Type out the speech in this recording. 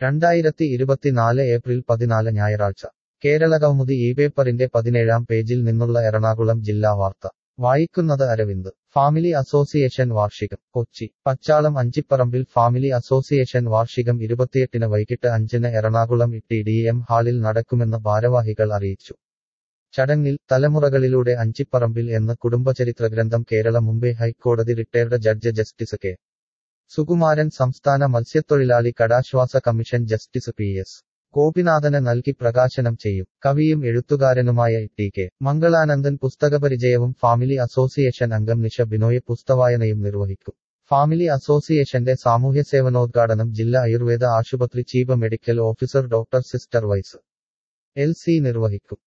രണ്ടായിരത്തി ഇരുപത്തിനാല് ഏപ്രിൽ പതിനാല് ഞായറാഴ്ച കേരള കൗമുദി ഈ പേപ്പറിന്റെ പതിനേഴാം പേജിൽ നിന്നുള്ള എറണാകുളം ജില്ലാ വാർത്ത വായിക്കുന്നത് അരവിന്ദ് ഫാമിലി അസോസിയേഷൻ വാർഷികം കൊച്ചി പച്ചാളം അഞ്ചിപ്പറമ്പിൽ ഫാമിലി അസോസിയേഷൻ വാർഷികം ഇരുപത്തിയെട്ടിന് വൈകിട്ട് അഞ്ചിന് എറണാകുളം ഇട്ടി ഡി എം ഹാളിൽ നടക്കുമെന്ന് ഭാരവാഹികൾ അറിയിച്ചു ചടങ്ങിൽ തലമുറകളിലൂടെ അഞ്ചിപ്പറമ്പിൽ എന്ന കുടുംബചരിത്ര ഗ്രന്ഥം കേരള മുംബൈ ഹൈക്കോടതി retired judge justice K Sukumaran സംസ്ഥാന മത്സ്യത്തൊഴിലാളി കടാശ്വാസ കമ്മീഷൻ ജസ്റ്റിസ് പി എസ് ഗോപിനാഥന് നൽകി പ്രകാശനം ചെയ്യും കവിയും എഴുത്തുകാരനുമായ ടി കെ മംഗളാനന്ദൻ പുസ്തകപരിചയവും ഫാമിലി അസോസിയേഷൻ അംഗം നിഷ ബിനോയ് പുസ്തവായനയും നിർവഹിക്കും ഫാമിലി അസോസിയേഷന്റെ സാമൂഹ്യ സേവനോദ്ഘാടനം ജില്ലാ ആയുർവേദ ആശുപത്രി chief medical officer doctor sister vice L C നിർവഹിക്കും